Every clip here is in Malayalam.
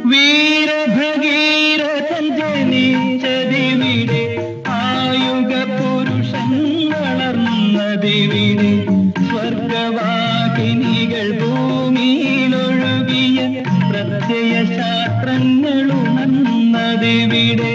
വീരഭഗീരഥൻ ജനിച്ചതിവിടെ ആയുഗ പുരുഷൻ വളർന്നതിവിടെ സ്വർഗവാഹിനികൾ ഭൂമിയിലൊഴുകിയ പ്രത്യയ ശാസ്ത്രങ്ങൾ ഉണർന്നതിവിടെ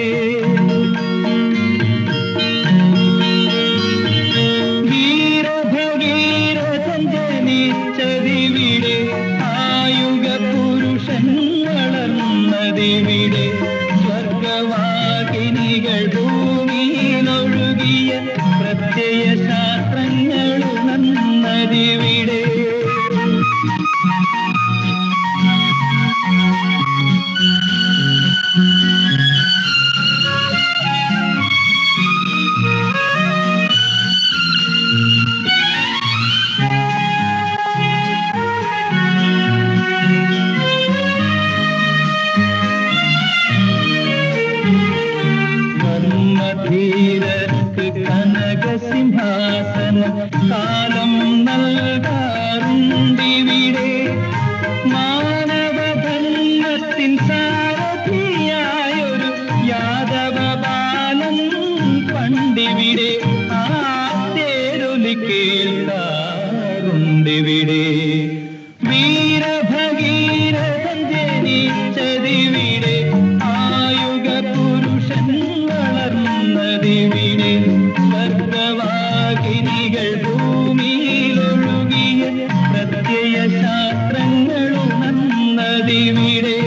വീരഭഗീരഥൻ ജനിച്ചതിവിടെ ആയുഗ പുരുഷൻ വളർന്നതിവിടെ സ്വർഗവാഹിനികൾ ഭൂമിയിലൊഴുകിയ പ്രത്യയ ശാസ്ത്രങ്ങൾ ഉണർന്നതിവിടെ ധർമ്മധീരർക്ക് കനകസിംഹാസനം കാലം നൽകാറുണ്ടിവിടെ മാനവധർമ്മത്തിൻ സാരഥിയായൊരു യാദവ ബാലൻ പണ്ടിവിടെ ആ തേരൊലി കേൾക്കാറുണ്ടിവിടെ വീരഭഗീരഥൻ ജനിച്ചതിവിടെ ആയുഗ പുരുഷൻ വളർന്നതിവിടെ സ്വർഗവാഹിനികൾ ഭൂമിയിലൊഴുകിയ പ്രത്യയ ശാസ്ത്രങ്ങൾ ഉണർന്നതിവിടെ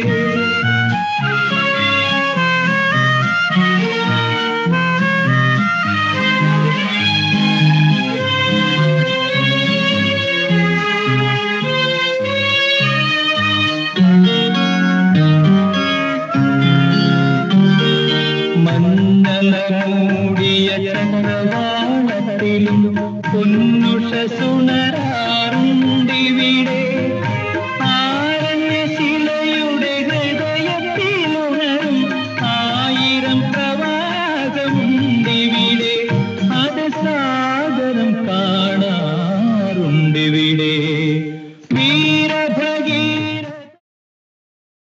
മഞ്ഞള മൂടിയ ചക്രവാളത്തിലും പൊന്നുഷ സുണരാ